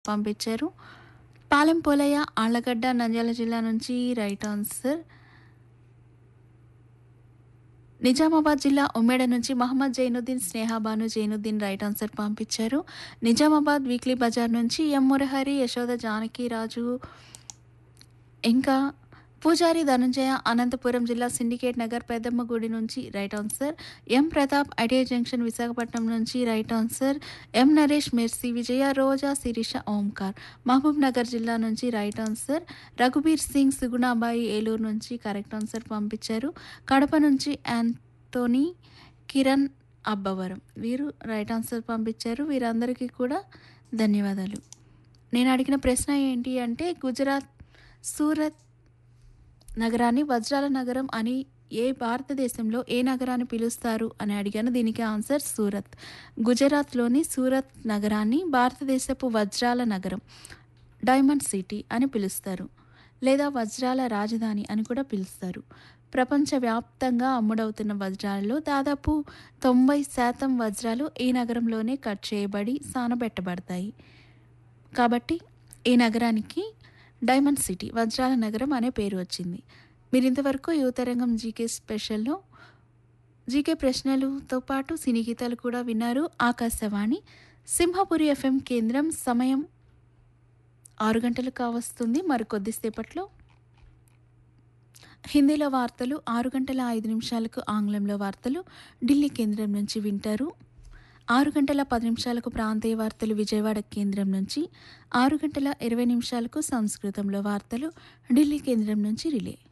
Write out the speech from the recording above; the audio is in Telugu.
పంపించారు పాలెం పోలయ్య ఆళ్లగడ్డ నంద్యాల జిల్లా నుంచి రైట్ ఆన్సర్ నిజామాబాద్ జిల్లా ఉమ్మేడ నుంచి మహమ్మద్ జైనుద్దీన్ స్నేహాబాను జైనుద్దీన్ రైట్ ఆన్సర్ పంపించారు నిజామాబాద్ వీక్లీ బజార్ నుంచి ఎం మురహరి యశోద జానకి రాజు ఇంకా పూజారి ధనుంజయ అనంతపురం జిల్లా సిండికేట్ నగర్ పెద్దమ్మ గుడి నుంచి right answer M Pratap ITI junction Visakhapatnam నుంచి right answer M Naresh Mercy Vijaya Roja Sirisha Omkar Mahabub Nagar జిల్లా నుంచి రైట్ ఆన్సర్ రఘుబీర్ సింగ్ సుగుణాబాయి ఏలూరు నుంచి కరెక్ట్ ఆన్సర్ పంపించారు కడప నుంచి యాంటోనీ కిరణ్ అబ్బవరం వీరు రైట్ ఆన్సర్ పంపించారు వీరందరికీ కూడా ధన్యవాదాలు నేను అడిగిన ప్రశ్న ఏంటి అంటే గుజరాత్ సూరత్ నగరాన్ని వజ్రాల నగరం అని ఏ భారతదేశంలో ఏ నగరాన్ని పిలుస్తారు అని అడిగాను దీనికి ఆన్సర్ సూరత్ గుజరాత్లోని సూరత్ నగరాన్ని భారతదేశపు వజ్రాల నగరం డైమండ్ సిటీ అని పిలుస్తారు లేదా వజ్రాల రాజధాని అని కూడా పిలుస్తారు ప్రపంచవ్యాప్తంగా అమ్ముడవుతున్న వజ్రాలలో దాదాపు తొంభై శాతం వజ్రాలు ఈ నగరంలోనే కట్ చేయబడి సానబెట్టబడతాయి కాబట్టి ఈ నగరానికి డైమండ్ సిటీ వజ్రాల నగరం అనే పేరు వచ్చింది మీరు ఇంతవరకు యువతరంగం జీకే స్పెషల్లో జీకే ప్రశ్నలతో పాటు సినీ గీతాలు కూడా విన్నారు ఆకాశవాణి సింహపురి ఎఫ్ఎం కేంద్రం సమయం ఆరు గంటలు కావస్తుంది మరి కొద్దిసేపట్లో హిందీలో వార్తలు ఆరు గంటల ఐదు నిమిషాలకు ఆంగ్లంలో వార్తలు ఢిల్లీ కేంద్రం నుంచి వింటారు ఆరు గంటల పది నిమిషాలకు ప్రాంతీయ వార్తలు విజయవాడ కేంద్రం నుంచి ఆరు గంటల ఇరవై నిమిషాలకు సంస్కృతంలో వార్తలు ఢిల్లీ కేంద్రం నుంచి రిలే